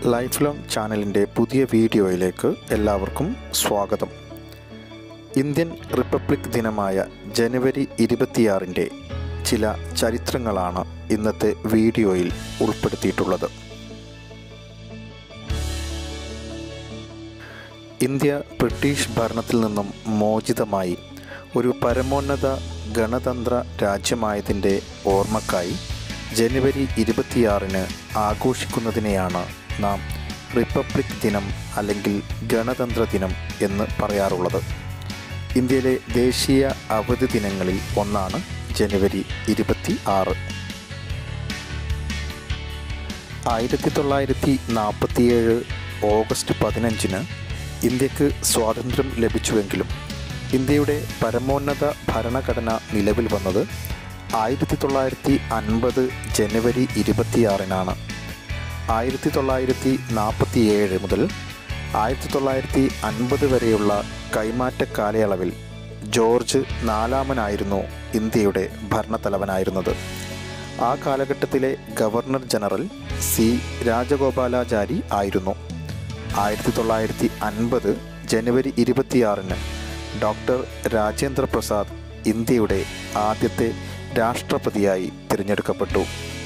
life long ചാനലിൻ്റെ പുതിയ വീഡിയോയിലേക്ക് എല്ലാവർക്കും സ്വാഗതം ഇന്ത്യൻ റിപ്പബ്ലിക് ദിനമായ ജനുവരി ഇരുപത്തിയാറിൻ്റെ ചില ചരിത്രങ്ങളാണ് ഇന്നത്തെ വീഡിയോയിൽ ഉൾപ്പെടുത്തിയിട്ടുള്ളത് ഇന്ത്യ ബ്രിട്ടീഷ് ഭരണത്തിൽ നിന്നും മോചിതമായി ഒരു പരമോന്നത ഗണതന്ത്ര രാജ്യമായതിൻ്റെ ഓർമ്മക്കായി ജനുവരി ഇരുപത്തിയാറിന് ആഘോഷിക്കുന്നതിനെയാണ് നാം റിപ്പബ്ലിക് ദിനം അല്ലെങ്കിൽ ഗണതന്ത്ര ദിനം എന്ന് പറയാറുള്ളത് ഇന്ത്യയിലെ ദേശീയ അവധി ദിനങ്ങളിൽ ഒന്നാണ് ജനുവരി ഇരുപത്തി ആറ് ആയിരത്തി തൊള്ളായിരത്തി നാൽപ്പത്തിയേഴ് ഓഗസ്റ്റ് പതിനഞ്ചിന് ഇന്ത്യക്ക് സ്വാതന്ത്ര്യം ലഭിച്ചുവെങ്കിലും ഇന്ത്യയുടെ പരമോന്നത ഭരണഘടന നിലവിൽ വന്നത് ആയിരത്തി തൊള്ളായിരത്തി അൻപത് ജനുവരി ഇരുപത്തിയാറിനാണ് ആയിരത്തി തൊള്ളായിരത്തി നാൽപ്പത്തിയേഴ് മുതൽ ആയിരത്തി തൊള്ളായിരത്തി അൻപത് വരെയുള്ള കൈമാറ്റ കാലയളവിൽ ജോർജ് നാലാമനായിരുന്നു ഇന്ത്യയുടെ ഭരണത്തലവനായിരുന്നത് ആ കാലഘട്ടത്തിലെ ഗവർണർ ജനറൽ സി രാജഗോപാലാചാരി ആയിരുന്നു ആയിരത്തി തൊള്ളായിരത്തി അൻപത് ജനുവരി ഇരുപത്തിയാറിന് ഡോക്ടർ രാജേന്ദ്ര പ്രസാദ് ഇന്ത്യയുടെ ആദ്യത്തെ രാഷ്ട്രപതിയായി തിരഞ്ഞെടുക്കപ്പെട്ടു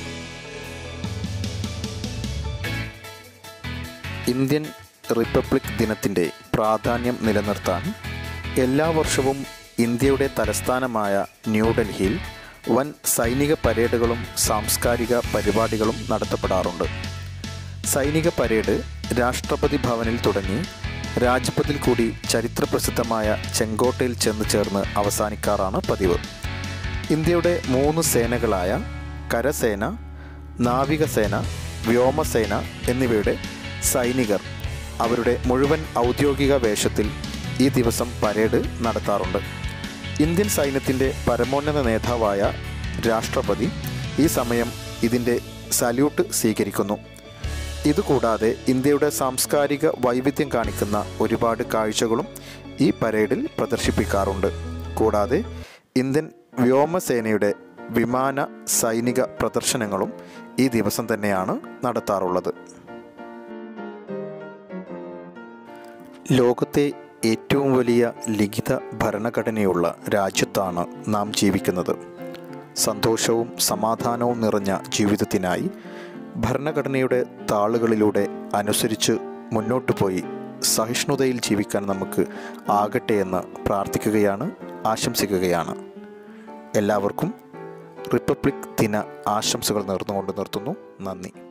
ഇന്ത്യൻ റിപ്പബ്ലിക് ദിനത്തിൻ്റെ പ്രാധാന്യം നിലനിർത്താൻ എല്ലാ വർഷവും ഇന്ത്യയുടെ തലസ്ഥാനമായ ന്യൂഡൽഹിയിൽ വൻ സൈനിക പരേഡുകളും സാംസ്കാരിക പരിപാടികളും നടത്തപ്പെടാറുണ്ട് സൈനിക പരേഡ് രാഷ്ട്രപതി ഭവനിൽ തുടങ്ങി രാജ്പഥിൽ കൂടി ചരിത്രപ്രസിദ്ധമായ ചെങ്കോട്ടയിൽ ചെന്ന് ചേർന്ന് അവസാനിക്കാറാണ് പതിവ് ഇന്ത്യയുടെ മൂന്ന് സേനകളായ കരസേന നാവികസേന വ്യോമസേന എന്നിവയുടെ സൈനികർ അവരുടെ മുഴുവൻ ഔദ്യോഗിക വേഷത്തിൽ ഈ ദിവസം പരേഡ് നടത്താറുണ്ട് ഇന്ത്യൻ സൈന്യത്തിൻ്റെ പരമോന്നത നേതാവായ രാഷ്ട്രപതി ഈ സമയം ഇതിൻ്റെ സല്യൂട്ട് സ്വീകരിക്കുന്നു ഇതുകൂടാതെ ഇന്ത്യയുടെ സാംസ്കാരിക വൈവിധ്യം കാണിക്കുന്ന ഒരുപാട് കാഴ്ചകളും ഈ പരേഡിൽ പ്രദർശിപ്പിക്കാറുണ്ട് കൂടാതെ ഇന്ത്യൻ വ്യോമസേനയുടെ വിമാന സൈനിക പ്രദർശനങ്ങളും ഈ ദിവസം തന്നെയാണ് നടത്താറുള്ളത് ലോകത്തെ ഏറ്റവും വലിയ ലിഖിത ഭരണഘടനയുള്ള രാജ്യത്താണ് നാം ജീവിക്കുന്നത് സന്തോഷവും സമാധാനവും നിറഞ്ഞ ജീവിതത്തിനായി ഭരണഘടനയുടെ താളുകളിലൂടെ അനുസരിച്ച് മുന്നോട്ടു പോയി സഹിഷ്ണുതയിൽ ജീവിക്കാൻ നമുക്ക് ആകട്ടെ എന്ന് പ്രാർത്ഥിക്കുകയാണ് ആശംസിക്കുകയാണ് എല്ലാവർക്കും റിപ്പബ്ലിക് ദിന ആശംസകൾ നേർന്നുകൊണ്ട് നിർത്തുന്നു നന്ദി